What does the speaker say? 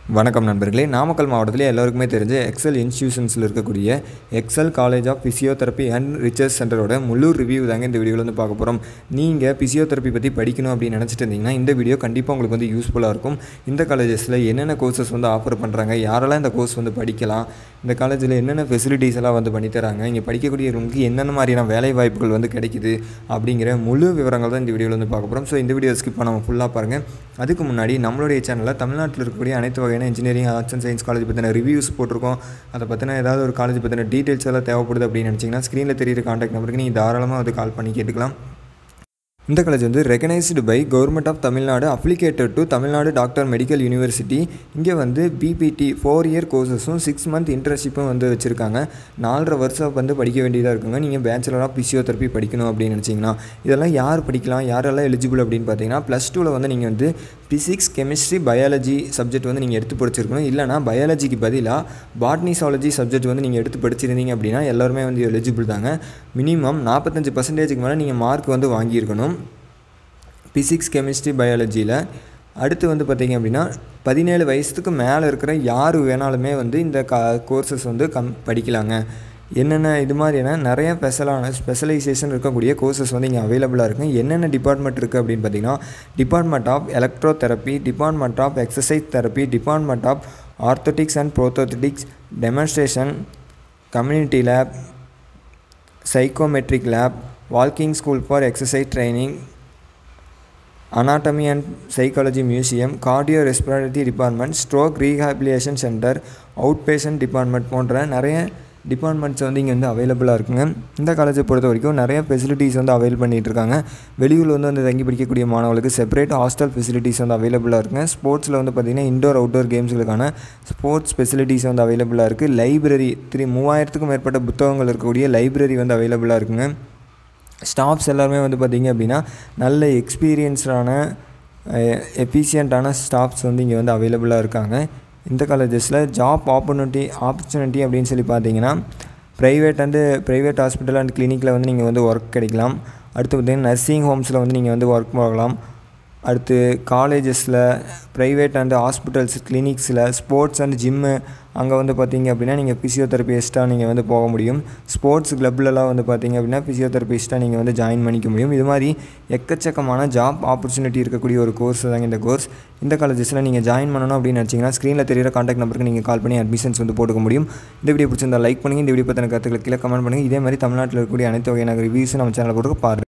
வணக்கம் நண்பர்களே நாமக்கல் மாவட்டத்தில் எல்லாருக்குமே தெரிஞ்ச எக்ஸல் இன்ஸ்டியூஷன்ஸில் இருக்கக்கூடிய Excel college of physiotherapy and research சென்டரோட முழு ரிவ்யூ தாங்க இந்த வீடியோவில் வந்து பார்க்க போகிறோம் நீங்கள் ஃபிசியோதெரப்பி பற்றி படிக்கணும் அப்படின்னு நினச்சிட்டு இருந்தீங்கன்னா இந்த வீடியோ கண்டிப்பாக உங்களுக்கு வந்து யூஸ்ஃபுல்லாக இருக்கும் இந்த காலேஜஸில் என்னென்ன கோர்சஸ் வந்து ஆஃபர் பண்ணுறாங்க யாரெல்லாம் இந்த கோர்ஸ் வந்து படிக்கலாம் இந்த காலேஜில் என்னென்ன ஃபெசிலிட்டிஸ் எல்லாம் வந்து பண்ணி தராங்க இங்கே படிக்கக்கூடியவங்களுக்கு என்னென்ன மாதிரியான வேலை வாய்ப்புகள் வந்து கிடைக்குது அப்படிங்கிற முழு விவரங்கள் தான் இந்த வீடியோவில் வந்து பார்க்க போகிறோம் ஸோ இந்த வீடியோ ஸ்கிப் பண்ணாமல் ஃபுல்லாக பாருங்கள் அதுக்கு முன்னாடி நம்மளுடைய சேனலில் தமிழ்நாட்டில் இருக்கக்கூடிய அனைத்து வகையான engineering arts and science college பற்றின ரிவ்யூஸ் போட்டிருக்கோம் அதை பற்றின ஏதாவது ஒரு காலேஜ் பற்றின டீட்டெயில்ஸ் எல்லாம் தேவைப்படுது அப்படின்னு நினச்சிங்கன்னா ஸ்க்ரீனில் தெரியுற காண்டாக்ட் நம்பருக்கு நீங்கள் தாராளமாக வந்து கால் பண்ணி கேட்டுக்கலாம் இந்த காலேஜ் வந்து recognised by government of Tamil Nadu affiliated to Tamil Nadu doctor medical university இங்கே வந்து பிபிடி ஃபோர் இயர் கோர்சஸும் சிக்ஸ் மந்த் இன்டர்ன்ஷிப்பும் வந்து வச்சுருக்காங்க நாலரை வருஷம் வந்து படிக்க வேண்டியதாக இருக்குங்க நீங்கள் பேச்சுலர் ஆஃப் ஃபிசியோதெரப்பி படிக்கணும் அப்படின்னு நினச்சிங்கன்னா இதெல்லாம் யார் படிக்கலாம் யாரெல்லாம் எலிஜிபிள் அப்படின்னு பார்த்தீங்கன்னா ப்ளஸ் டூவில் வந்து நீங்கள் வந்து ஃபிசிக்ஸ் கெமிஸ்ட்ரி பயாலஜி சப்ஜெக்ட் வந்து நீங்கள் எடுத்து படிச்சிருக்கணும் இல்லைனா பயாலஜிக்கு பதிலாக பாட்னி சாலஜி சப்ஜெக்ட் வந்து நீங்கள் எடுத்து படிச்சிருந்தீங்க அப்படின்னா எல்லாருமே வந்து எலிஜிபிள் தாங்க மினிமம் நாற்பத்தஞ்சு பர்சன்டேஜுக்கு மேலே நீங்கள் மார்க் வந்து வாங்கியிருக்கணும் ஃபிசிக்ஸ் கெமிஸ்ட்ரி பயாலஜியில் அடுத்து வந்து பார்த்திங்க அப்படின்னா பதினேழு வயசுக்கு மேலே இருக்கிற யார் வேணாலுமே வந்து இந்த க கோர்சஸ் வந்து கம் படிக்கலாங்க என்னென்ன இது மாதிரியான நிறைய ஸ்பெஷலான ஸ்பெஷலைசேஷன் இருக்கக்கூடிய கோர்சஸ் வந்து இங்கே அவைலபிளாக இருக்குது என்னென்ன டிபார்ட்மெண்ட் இருக்குது அப்படின்னு பார்த்தீங்கன்னா department of electro therapy department of exercise therapy department of orthotics and prosthetics demonstration community lab psychometric lab வால்கிங் school for exercise training anatomy and psychology museum cardio respiratory department stroke rehabilitation centre out patient department போன்ற நிறைய departments வந்து இங்கே வந்து அவைலபிளாக இருக்குங்க இந்த காலேஜை பொறுத்த வரைக்கும் நிறைய ஃபெசிலிட்டிஸ் வந்து அவைல் பண்ணிகிட்டு இருக்காங்க வெளியூரில் வந்து வந்து தங்கி படிக்கக்கூடிய மாணவர்களுக்கு செப்பரேட் ஹாஸ்டல் ஃபெசிலிட்டிஸ் வந்து அவைலபிளாக இருக்குங்க ஸ்போர்ட்ஸில் வந்து பார்த்திங்கன்னா இண்டோர் அவுட்டோர் கேம்ஸுகளுக்கான ஸ்போர்ட்ஸ் ஃபெசிலிட்டிஸ் வந்து அவைலபிளாக இருக்குது லைப்ரரி த்ரீ மூவாயிரத்துக்கும் மேற்பட்ட புத்தகங்கள் இருக்கக்கூடிய லைப்ரரி வந்து அவைலபிளாக இருக்குங்க ஸ்டாஃப்ஸ் எல்லாருமே வந்து பார்த்திங்க அப்படின்னா நல்ல எக்ஸ்பீரியன்ஸ்டான எஃபிஷியண்ட்டான ஸ்டாஃப்ஸ் வந்து இங்கே வந்து அவைலபிளாக இருக்காங்க இந்த காலேஜஸில் ஜாப் ஆப்பர்ச்சுனிட்டி ஆப்பர்ச்சுனிட்டி அப்படின்னு சொல்லி பார்த்தீங்கன்னா private and private hospital and கிளினிக்கில் வந்து நீங்கள் வந்து ஒர்க் கிடைக்கலாம் அடுத்து பார்த்திங்கன்னா நர்சிங் ஹோம்ஸில் வந்து நீங்கள் வந்து ஒர்க் போகலாம் அடுத்து காலேஜஸில் ப்ரைவேட் அண்டு ஹாஸ்பிட்டல்ஸ் கிளினிக்ஸில் ஸ்போர்ட்ஸ் அண்ட் ஜிம்மு அங்கே வந்து பார்த்தீங்க அப்படின்னா நீங்கள் ஃபிசியோதெரபிஸ்ட்டாக நீங்கள் வந்து போக முடியும் ஸ்போர்ட்ஸ் கிளப்லலாம் வந்து பார்த்தீங்க அப்படின்னா ஃபிசியோதெரபிஸ்ட்டாக நீங்கள் வந்து ஜாயின் பண்ணிக்க முடியும் இது மாதிரி எக்கச்சக்கமான ஜாப் ஆப்பர்ச்சுனிட்டி இருக்கக்கூடிய ஒரு கோர்ஸ் தாங்க இந்த கோர்ஸ் இந்த காலேஜஸில் நீங்கள் ஜாயின் பண்ணணும் அப்படின்னு நினச்சிங்கன்னா ஸ்க்ரீனில் தெரியிற காண்டாக்ட் நம்பருக்கு நீங்கள் கால் பண்ணி அட்மிஷன்ஸ் வந்து போட்டுக்க முடியும் இந்த வீடியோ பிடிச்சிருந்தா லைக் பண்ணுங்கள் இந்த வீடியோ பற்றின கருத்துக்களை கீழே கமெண்ட் பண்ணுங்கள் இதே மாதிரி தமிழ்நாட்டில் இருக்கக்கூடிய அனைத்து வகையான ரிவ்யூஸும் நம்ம சேனலில் போட்டு பாருங்கள்